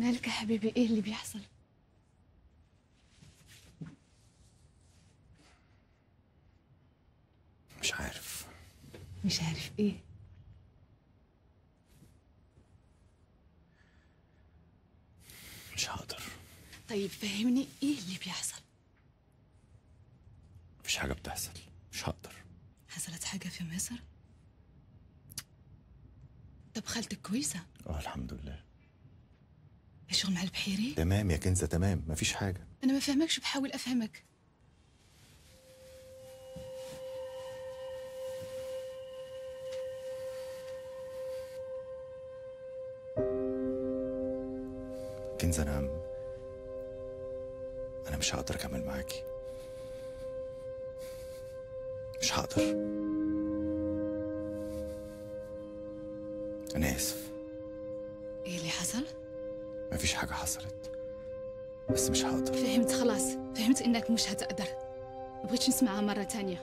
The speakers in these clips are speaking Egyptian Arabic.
مالك يا حبيبي ايه اللي بيحصل مش عارف مش عارف ايه مش هقدر طيب فهمني ايه اللي بيحصل مفيش حاجة بتحصل مش هقدر حصلت حاجة في مصر طب خالتك كويسة اه الحمد لله الشغل مع البحيري تمام يا كنزة تمام مفيش حاجة انا ما فهمكش بحاول افهمك كنزة أنا أنا مش هقدر أكمل معاكي مش هقدر أنا آسف ايه اللي حصل مفيش حاجة حصلت بس مش هقدر فهمت خلاص فهمت انك مش هتقدر ما بغيتش نسمعها مرة تانية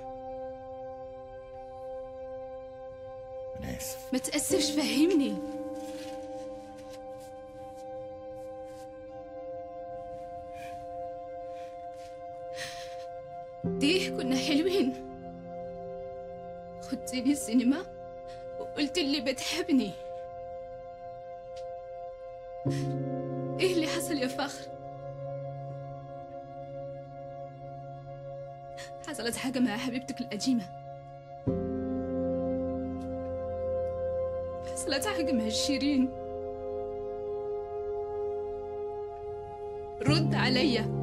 أنا آسف ما تأسفش فهمني ديه كنا حلوين خدتيني السينما وقلت اللي بتحبني ايه اللي حصل يا فخر حصلت حاجة مع حبيبتك القديمة حصلت حاجة مع شيرين رد عليا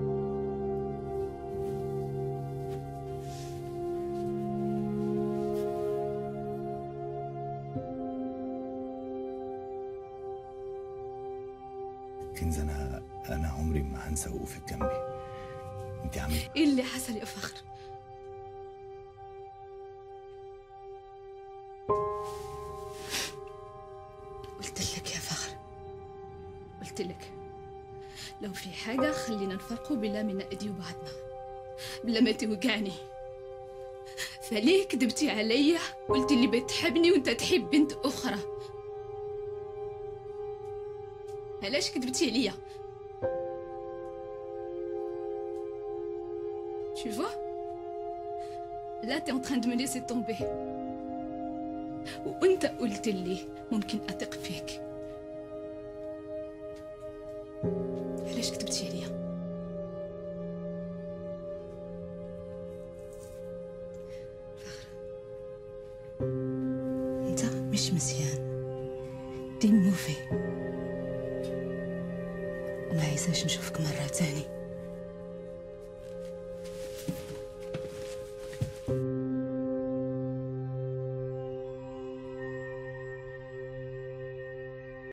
كنزة أنا أنا عمري ما هنسى وقوفك جنبي أنت عملت ايه اللي حصل يا فخر قلت لك يا فخر قلت لك لو في حاجة خلينا نفرقوا بلا من نأذي بعضنا بلا ما توقعني فليه كذبتي عليا قلتي اللي بتحبني وانت تحب بنت أخرى علاش كذبتي عليا Tu vois Là, t'es en train de me laisser tomber. وانت قلت لي ممكن اثق فيك علاش كتبتي عليا فخر انت مش مزيان دي موفي وما عايزاش نشوفك مرة تاني